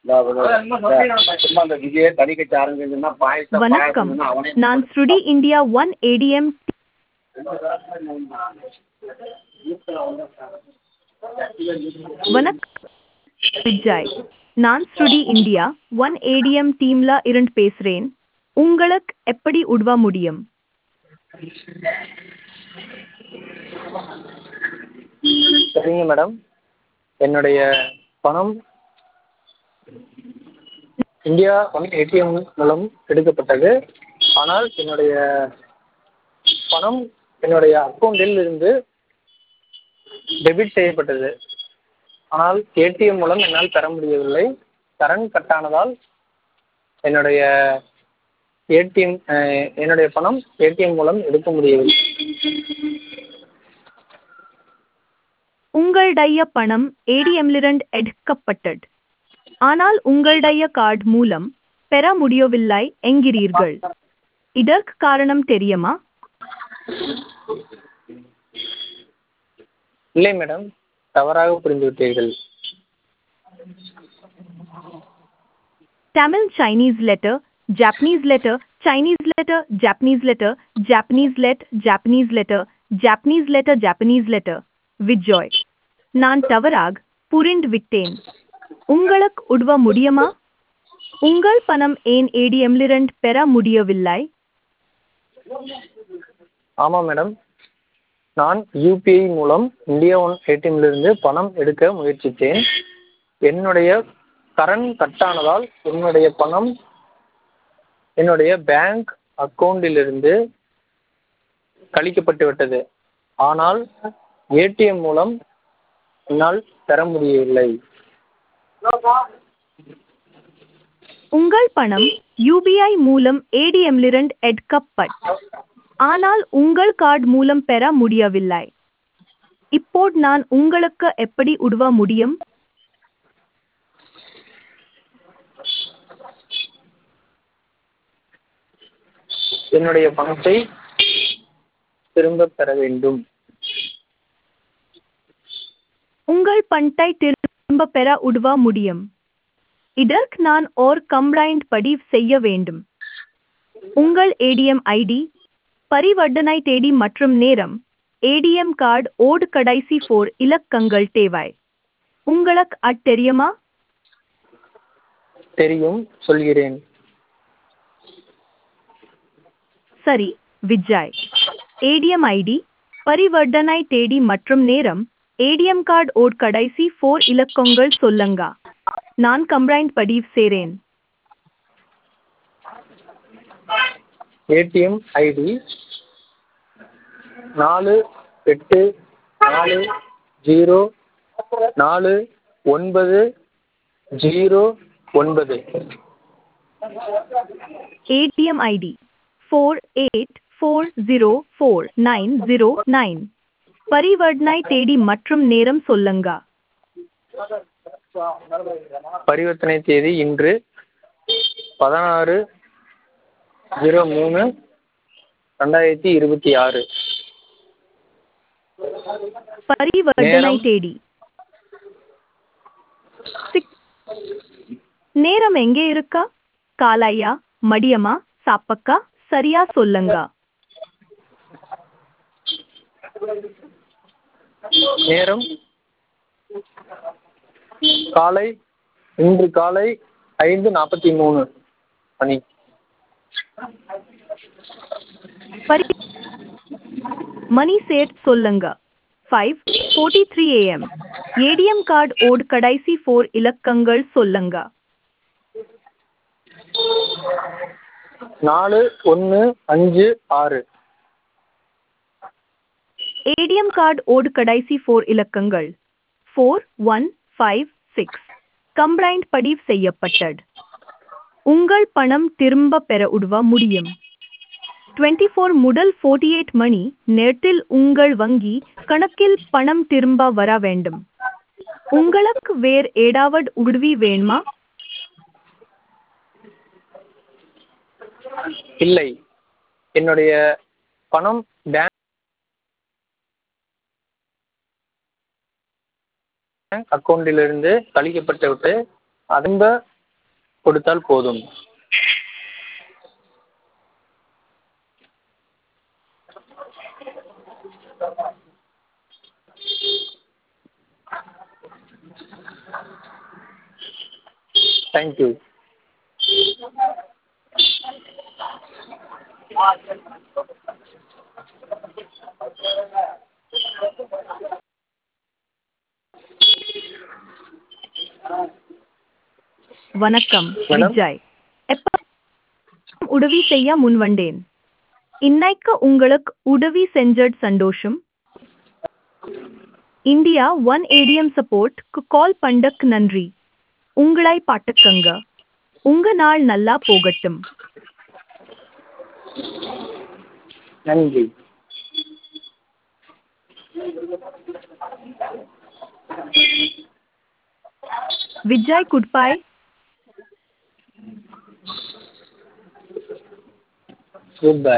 சும்மா அந்த விஜய தறி கட்ட ஆரம்பிச்சுன்னா பாயசம் வணக்கம் பாயசம்னா அவனே நான் ஸ்ருடி இந்தியா ஒன் ஏடிஎம் வணக்கம் விஜய் நான் ஸ்ருடி இந்தியா ஒன் ஏடிஎம் டீம்ல இருந்து பேசுறேன் உங்களுக்கு எப்படி உதவ முடியும் சரிங்க மேடம் என்னுடைய பணம் இந்தியா ஒன் ஏடிஎம் மூலம் எடுக்கப்பட்டது ஆனால் என்னுடைய பணம் என்னுடைய அக்கௌண்ட்டில் இருந்து டெபிட் செய்யப்பட்டது ஆனால் ஏடிஎம் மூலம் என்னால் பெற முடியவில்லை கரண்ட் கட் ஆனதால் என்னுடைய ஏடிஎம் என்னுடைய பணம் ஏடிஎம் மூலம் எடுக்க முடியவில்லை உங்களுடைய பணம் ஏடிஎம்லிருந்து எடுக்கப்பட்டது ஆனால் உங்களுடைய கார்டு மூலம் பெற முடியவில்லை என்கிறீர்கள் இதற்கு காரணம் தெரியுமா இல்லை மேடம் தவறாக புரிந்துவிட்டீர்கள் Tamil Chinese letter, Japanese letter, Chinese letter, Japanese letter, Japanese let, Japanese letter, Japanese letter, Japanese letter. Vijay நான் தவறாக புரிந்து விட்டேன் உங்களுக்கு உதவ முடியுமா உங்கள் பணம் ஏன் ஏடிஎம்லிருந்து பெற முடியவில்லை ஆமாம் மேடம் நான் யூபிஐ மூலம் இந்தியா ஒன் ஏடிஎம்லிருந்து பணம் எடுக்க முயற்சித்தேன் என்னுடைய கரண்ட் கட் ஆனதால் என்னுடைய பணம் என்னுடைய பேங்க் அக்கௌண்ட்டிலிருந்து கழிக்கப்பட்டு விட்டது ஆனால் ஏடிஎம் மூலம் என்னால் பெற முடியவில்லை உங்கள் பணம் யூபிஐ மூலம் ஏடிஎம்லிருந்து எடுக்கப்பட் ஆனால் உங்கள் கார்டு மூலம் பெற முடியவில்லை இப்போது நான் உங்களுக்கு எப்படி உதவ முடியும் என்னுடைய பணத்தை திரும்பப் பெற வேண்டும் உங்கள் பணத்தை திரும்ப பெற உதவ முடியும் இதற்கு நான் ஓர் கம்ப்ளைண்ட் பதிவு செய்ய வேண்டும் உங்கள் ஏடிஎம் ஐடி பரிவர்த்தனை தேதி மற்றும் நேரம் ஏடிஎம் கார்டு ஓடு கடைசி ஃபோர் இலக்கங்கள் தேவை உங்களுக்கு அது தெரியுமா தெரியும் சொல்கிறேன் சரி விஜய் ஏடிஎம் ஐடி பரிவர்த்தனை தேதி மற்றும் நேரம் ஏடிஎம் கார்டு ஓட் கடைசி ஃபோர் இலக்கங்கள் சொல்லுங்க நான் கம்ப்ளைண்ட் பதிவு செய்றேன் ஏடிஎம் ஐடி நாலு எட்டு நாலு ஜீரோ நாலு ஒன்பது ஜீரோ ஒன்பது ATM ID four eight four zero four nine zero nine பரிவர்த்தனை தேதி மற்றும் நேரம் சொல்லுங்க பரிவர்த்தனை தேதி இன்று பதினாறு ஜீரோ மூணு ரெண்டாயிரத்தி இருபத்தி ஆறு பரிவர்த்தனை நேரம்? தேதி Six- நேரம் எங்கே இருக்கா காலையா மடியமா சாப்பக்கா சரியா சொல்லுங்க நேரம் காலை இன்று காலை ஐந்து நாற்பத்தி மூணு மணி பரி மணி சேட் சொல்லுங்க five forty three AM ATM card ஓட் கடைசி ஃபோர் இலக்கங்கள் சொல்லுங்க நாலு ஒன்று அஞ்சு ஆறு ஏடிஎம் கார்டு ஓடு கடைசி ஃபோர் இலக்கங்கள் four one five six complaint பதிவு செய்யப்பட்டது உங்கள் பணம் திரும்ப பெற உதவ முடியும் டுவெண்ட்டி ஃபோர் முதல் ஃபோர்ட்டி எயிட் மணி நேரத்தில் உங்கள் வங்கி கணக்கில் பணம் திரும்ப வர வேண்டும் உங்களுக்கு வேறு ஏதாவது உதவி வேணுமா இல்லை என்னுடைய பணம் பேங்க் அக்கௌண்ட்டிலிருந்து கழிக்கப்பட்டு விட்டு திரும்ப கொடுத்தால் போதும் தேங்க்யூ வணக்கம் மேடம். விஜய் எப்ப உதவி செய்ய முன் வந்தேன் இன்னைக்கு உங்களுக்கு உதவி செஞ்சது சந்தோஷம் இந்தியா ஒன் ஏடிஎம் சப்போர்ட்க்கு கால் பண்ணக்கு நன்றி உங்களை பாட்டுக்கங்க உங்க நாள் நல்லா போகட்டும் நன்றி விஜய் குட்பாய் குட் பை